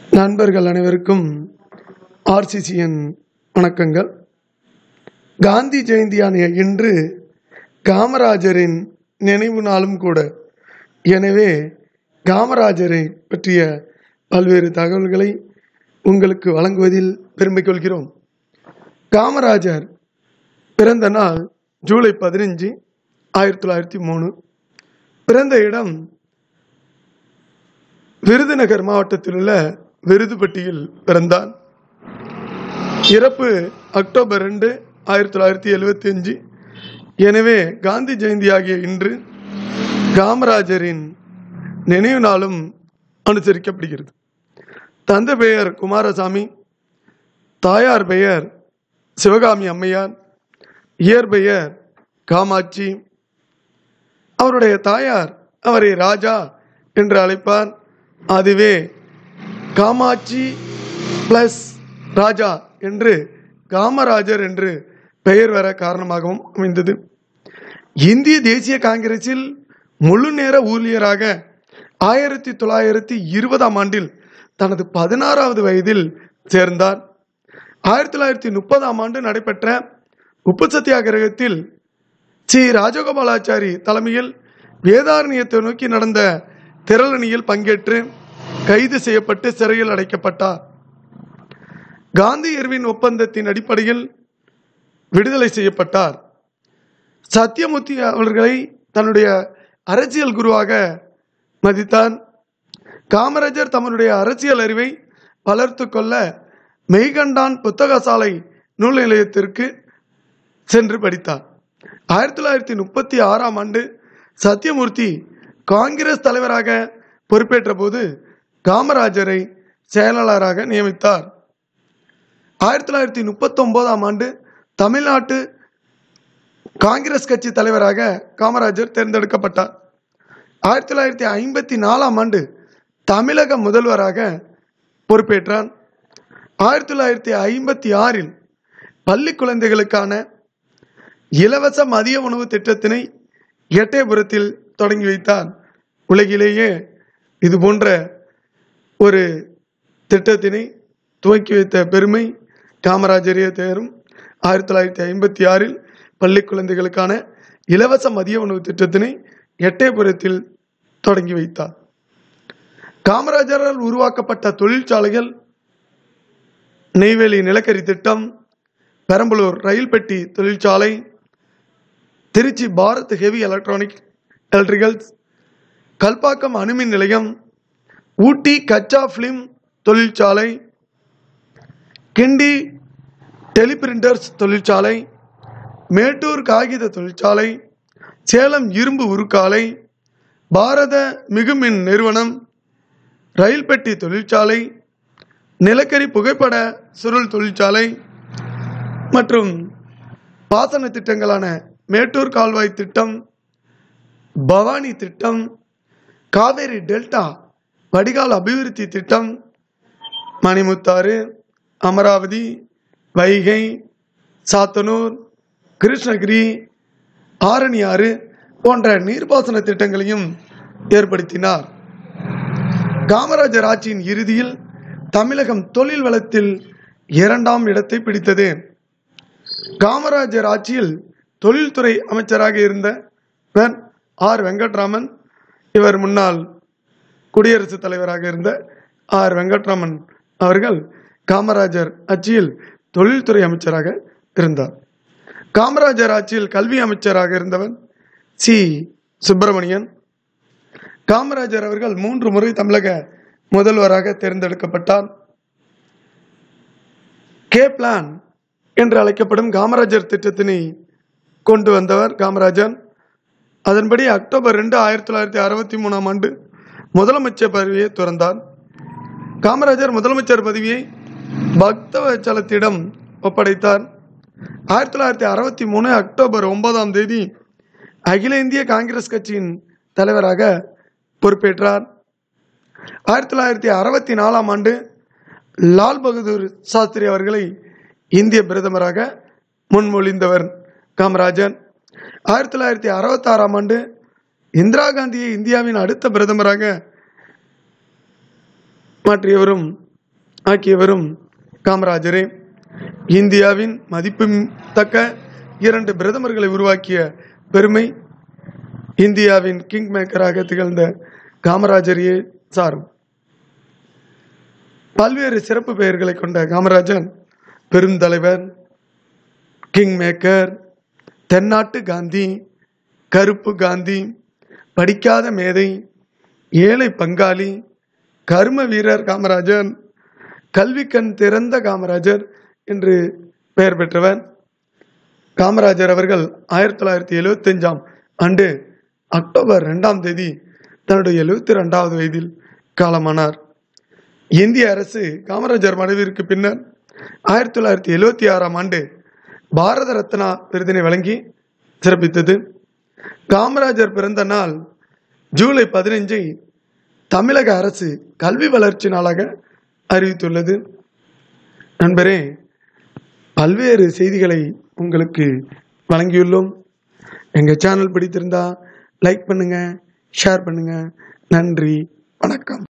நண்பர்கள் அனைவருக்கும் ஆர்சிசியின் வணக்கங்கள் காந்தி ஜெயந்தியான இன்று காமராஜரின் நினைவு நாளும் கூட எனவே காமராஜரை பற்றிய பல்வேறு தகவல்களை உங்களுக்கு வழங்குவதில் பெருமை கொள்கிறோம் காமராஜர் பிறந்த நாள் ஜூலை பதினஞ்சு ஆயிரத்தி தொள்ளாயிரத்தி மூணு பிறந்த இடம் விருதுநகர் மாவட்டத்தில் உள்ள விருதுப்பட்டியில் பிறந்தார் இறப்பு அக்டோபர் ரெண்டு ஆயிரத்தி தொள்ளாயிரத்தி எழுவத்தி அஞ்சு எனவே காந்தி ஜெயந்தி ஆகிய இன்று காமராஜரின் நினைவு நாளும் அனுசரிக்கப்படுகிறது தந்தை பெயர் குமாரசாமி தாயார் பெயர் சிவகாமி அம்மையார் இயற்பெயர் காமாட்சி அவருடைய தாயார் அவரை ராஜா என்று அழைப்பார் அதுவே காமாட்சி பிளஸ் ராஜா என்று காமராஜர் என்று பெயர் வர காரணமாகவும் அமைந்தது இந்திய தேசிய காங்கிரஸில் முழு நேர ஊழியராக ஆயிரத்தி தொள்ளாயிரத்தி இருபதாம் ஆண்டில் தனது பதினாறாவது வயதில் சேர்ந்தார் ஆயிரத்தி தொள்ளாயிரத்தி முப்பதாம் ஆண்டு நடைபெற்ற உப்பு சத்தியாகிரகத்தில் ஸ்ரீ ராஜகோபாலாச்சாரி தலைமையில் வேதாரண்யத்தை நோக்கி நடந்த திரளணியில் பங்கேற்று கைது செய்யப்பட்டு சிறையில் அடைக்கப்பட்டார் காந்தி எர்வின் ஒப்பந்தத்தின் அடிப்படையில் விடுதலை செய்யப்பட்டார் சத்தியமூர்த்தி அவர்களை தன்னுடைய அரசியல் குருவாக மதித்தார் காமராஜர் தம்முடைய அரசியல் அறிவை வளர்த்து கொள்ள மெய்கண்டான் புத்தகசாலை நூல் நிலையத்திற்கு சென்று படித்தார் ஆயிரத்தி தொள்ளாயிரத்தி முப்பத்தி ஆறாம் ஆண்டு சத்தியமூர்த்தி காங்கிரஸ் தலைவராக பொறுப்பேற்ற போது காமராஜரை செயலாளராக நியமித்தார் ஆயிரத்தி தொள்ளாயிரத்தி முப்பத்தி ஒன்பதாம் ஆண்டு தமிழ்நாட்டு காங்கிரஸ் கட்சி தலைவராக காமராஜர் தேர்ந்தெடுக்கப்பட்டார் ஆயிரத்தி தொள்ளாயிரத்தி ஐம்பத்தி நாலாம் ஆண்டு தமிழக முதல்வராக பொறுப்பேற்றார் ஆயிரத்தி தொள்ளாயிரத்தி ஐம்பத்தி ஆறில் பள்ளி குழந்தைகளுக்கான இலவச மதிய உணவு திட்டத்தினை எட்டயபுரத்தில் தொடங்கி வைத்தார் உலகிலேயே இது போன்ற ஒரு திட்டத்தினை துவக்கி வைத்த பெருமை காமராஜரே தேரும் ஆயிரத்தி தொள்ளாயிரத்தி ஐம்பத்தி ஆறில் பள்ளி குழந்தைகளுக்கான இலவச மதிய உணவு திட்டத்தினை எட்டயபுரத்தில் தொடங்கி வைத்தார் காமராஜரால் உருவாக்கப்பட்ட தொழிற்சாலைகள் நெய்வேலி நிலக்கரி திட்டம் பெரம்பலூர் ரயில் பெட்டி தொழிற்சாலை Tiruchi Bharat heavy electronic electricals Kalpakkam அணுமின் நிலையம் ஊட்டி கச்சா ஃபிலிம் தொழிற்சாலை கிண்டி டெலிபிரிண்டர்ஸ் தொழிற்சாலை மேட்டூர் காகித தொழிற்சாலை சேலம் இரும்பு உருக்காலை பாரத மிகுமின் நிறுவனம் ரயில் பெட்டி தொழிற்சாலை நிலக்கரி புகைப்பட சுருள் தொழிற்சாலை மற்றும் பாசன திட்டங்களான மேட்டூர் கால்வாய் திட்டம் பவானி திட்டம் காவேரி டெல்டா வடிகால் அபிவிருத்தி திட்டம் மணிமுத்தாறு அமராவதி வைகை சாத்தனூர் கிருஷ்ணகிரி ஆரணியாறு போன்ற நீர்ப்பாசன திட்டங்களையும் ஏற்படுத்தினார் காமராஜர் ஆட்சியின் இறுதியில் தமிழகம் தொழில் வளத்தில் இரண்டாம் இடத்தை பிடித்தது காமராஜர் ஆட்சியில் தொழில்துறை அமைச்சராக இருந்தவர் ஆர் வெங்கட்ராமன் இவர் முன்னாள் குடியரசுத் தலைவராக இருந்த ஆர் வெங்கட்ராமன் அவர்கள் காமராஜர் ஆட்சியில் தொழில்துறை அமைச்சராக இருந்தார் காமராஜர் ஆட்சியில் கல்வி அமைச்சராக இருந்தவர் சி சுப்பிரமணியன் காமராஜர் அவர்கள் மூன்று முறை தமிழக முதல்வராக தேர்ந்தெடுக்கப்பட்டார் கே பிளான் என்று அழைக்கப்படும் காமராஜர் திட்டத்தினை கொண்டு வந்தவர் காமராஜர் அதன்படி அக்டோபர் ரெண்டு ஆயிரத்தி தொள்ளாயிரத்தி அறுபத்தி மூணாம் ஆண்டு முதலமைச்சர் பதவியை துறந்தார் காமராஜர் முதலமைச்சர் பதவியை பக்தவச்சலத்திடம் ஒப்படைத்தார் ஆயிரத்தி தொள்ளாயிரத்தி அறுபத்தி மூணு அக்டோபர் ஒன்பதாம் தேதி அகில இந்திய காங்கிரஸ் கட்சியின் தலைவராக பொறுப்பேற்றார் ஆயிரத்தி தொள்ளாயிரத்தி அறுபத்தி நாலாம் ஆண்டு லால் பகதூர் சாஸ்திரி அவர்களை இந்திய பிரதமராக முன்மொழிந்தவர் காமராஜர் ஆயிரத்தி தொள்ளாயிரத்தி அறுபத்தாறாம் ஆண்டு இந்திரா காந்தியை இந்தியாவின் அடுத்த பிரதமராக மாற்றியவரும் ஆக்கியவரும் காமராஜரே இந்தியாவின் மதிப்புத்தக்க இரண்டு பிரதமர்களை உருவாக்கிய பெருமை இந்தியாவின் கிங் மேக்கராக திகழ்ந்த காமராஜரையே சாரும் பல்வேறு சிறப்பு பெயர்களை கொண்ட காமராஜன் பெருந்தலைவர் கிங் மேக்கர் தென்னாட்டு காந்தி கருப்பு காந்தி படிக்காத மேதை ஏழை பங்காளி கர்ம வீரர் காமராஜர் கல்வி கண் திறந்த காமராஜர் என்று பெயர் பெற்றவர் காமராஜர் அவர்கள் ஆயிரத்தி தொள்ளாயிரத்தி எழுபத்தி அஞ்சாம் ஆண்டு அக்டோபர் ரெண்டாம் தேதி தன்னுடைய எழுபத்தி ரெண்டாவது வயதில் காலமானார் இந்திய அரசு காமராஜர் மறைவிற்கு பின்னர் ஆயிரத்தி தொள்ளாயிரத்தி எழுபத்தி ஆறாம் ஆண்டு பாரத ரத்னா விருதினை வழங்கி சிறப்பித்தது காமராஜர் பிறந்த நாள் ஜூலை பதினைஞ்சை தமிழக அரசு கல்வி வளர்ச்சி நாளாக அறிவித்துள்ளது நண்பரே பல்வேறு செய்திகளை உங்களுக்கு வழங்கியுள்ளோம் எங்கள் சேனல் பிடித்திருந்தா லைக் பண்ணுங்க ஷேர் பண்ணுங்க நன்றி வணக்கம்